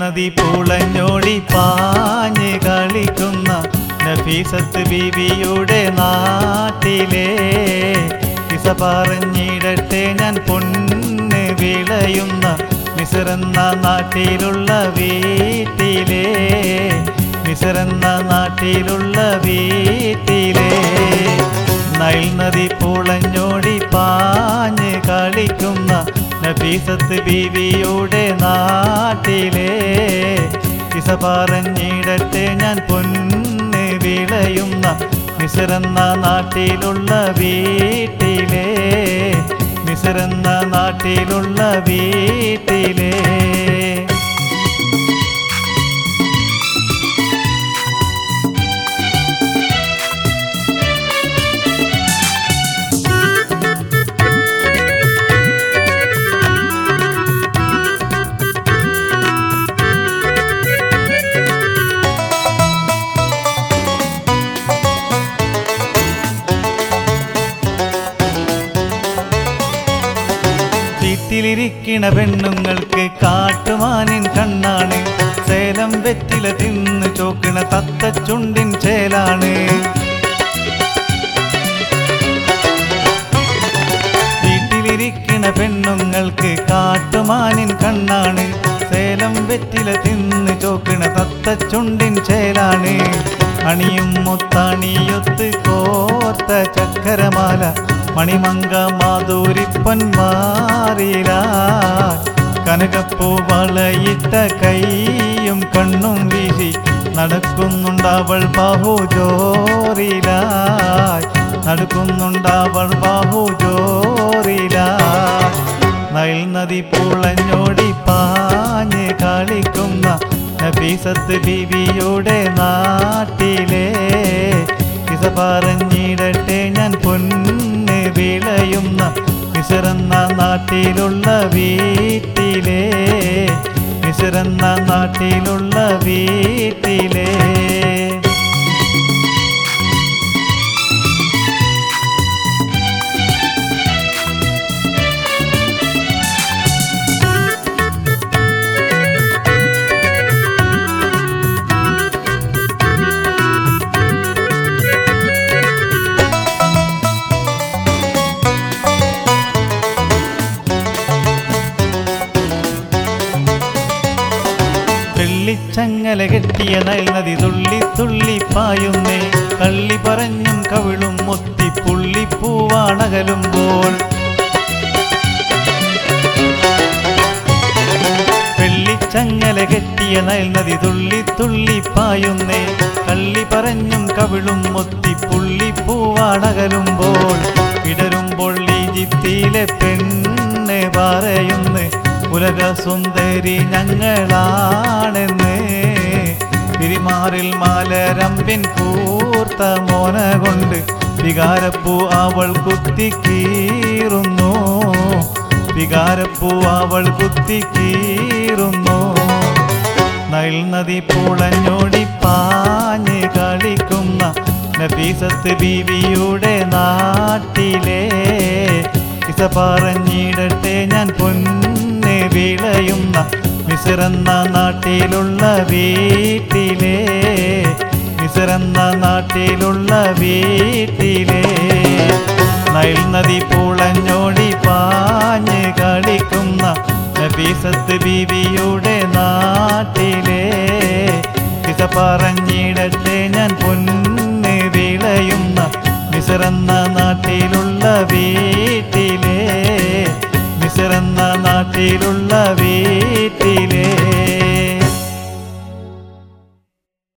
നദി പൂളഞ്ഞോടി പാഞ്ഞ് കളിക്കുന്ന നഫീസത്ത് ബീവിയുടെ നാട്ടിലെ കിസ പറഞ്ഞിടട്ടെ ഞാൻ പൊന്ന് വിളയുന്ന മിസറെന്ന നാട്ടിലുള്ള വീട്ടിലെ മിസറെന്ന നാട്ടിലുള്ള വീട്ടിലെ നൈൽ നദി പൂളഞ്ഞോടി പാഞ്ഞ് കളിക്കുന്ന നഫീസത്ത് ബീവിയുടെ നാട്ടിലെ കിസ പറഞ്ഞിടട്ടെ ഞാൻ പൊന്ന് വിളയുന്ന മിസറെന്ന നാട്ടിലുള്ള വീട്ടിലെ മിസറെന്ന നാട്ടിലുള്ള വീട്ടിലെ വീട്ടിലിരിക്കണ പെണ്ണുങ്ങൾക്ക് കാട്ടുമാനിൻ കണ്ണാണ് സേലം വെറ്റില തിന്ന് ചോക്കണ തത്തച്ചുണ്ടിൻ ചേലാണ് വീട്ടിലിരിക്കണ പെണ്ണുങ്ങൾക്ക് കാട്ടുമാനിൻ കണ്ണാണ് സേലം വെറ്റില തിന്ന് ചോക്കണ തത്തച്ചുണ്ടിൻ ചേലാണ് അണിയും മുത്താണിയൊത്ത് കോത്ത ചക്കരമാല മണിമങ്ക മാധുരിപ്പൻ മാറില കനകപ്പൂ വളയിട്ട കൈയും കണ്ണും വീശി നടക്കുന്നുണ്ടവൾ ബാഹുജോറിലായി നടക്കുന്നുണ്ടവൾ ബാഹുജോറിലായി നൈൽ നദി പൂളഞ്ഞോടി പാഞ്ഞ് കളിക്കുന്ന നബീസത്ത് ബീവിയുടെ നാട്ടിലെ കിസ പറഞ്ഞിടട്ടെ ഞാൻ പൊന്ന് വിളയുന്ന മിസറെന്ന നാട്ടിലുള്ള വീട്ടിലെ മിസറെന്ന നാട്ടിലുള്ള വീട്ടിലെ വെള്ളിച്ചങ്ങല കെട്ടിയ നയൽ നദി തുള്ളി തുള്ളി പായുന്നേ തള്ളി പറഞ്ഞും കവിളും മുത്തി പുള്ളിപ്പൂവാണകലുമ്പോൾ വെള്ളിച്ചങ്ങല കെട്ടിയ നയൽ നദി തുള്ളി തുള്ളി പായുന്നേ കള്ളി പറഞ്ഞും കവിളും മുത്തി പുള്ളിപ്പൂവാണകലുമ്പോൾ വിടരുമ്പോൾ ഈജിപ്തിയിലെ പെണ്ണ് പറയുന്നു ഉലക സുന്ദരി ഞങ്ങളാണെന്ന് പിരിമാറിൽ മാലരമ്പിൻ കൂർത്ത മോന കൊണ്ട് വികാരപ്പൂ അവൾ കുത്തിക്കീറുന്നു വികാരപ്പൂ അവൾ കുത്തിക്കീറുന്നു നൈൽ നദി പൂളഞ്ഞോടി പാഞ്ഞ് കളിക്കുന്ന നബീസത്ത് ബീവിയുടെ നാട്ടിലെ കിസ പറഞ്ഞിടട്ടെ ഞാൻ പൊന്ന് വിളയുന്ന മിസറെന്ന നാട്ടിലുള്ള വീട്ടിലെ മിസറെന്ന നാട്ടിലുള്ള വീട്ടിലെ നൈൽ നദി പൂളഞ്ഞോടി പാഞ്ഞ് കളിക്കുന്ന നബീസത്ത് ബീവിയുടെ നാട്ടിലെ കിസ പറഞ്ഞിടട്ടെ ഞാൻ പൊന്ന് വിളയുന്ന മിസറെന്ന നാട്ടിലുള്ള വീട്ടിലെ മിസറെന്ന നാട്ടിലുള്ള വീട്ടിലെ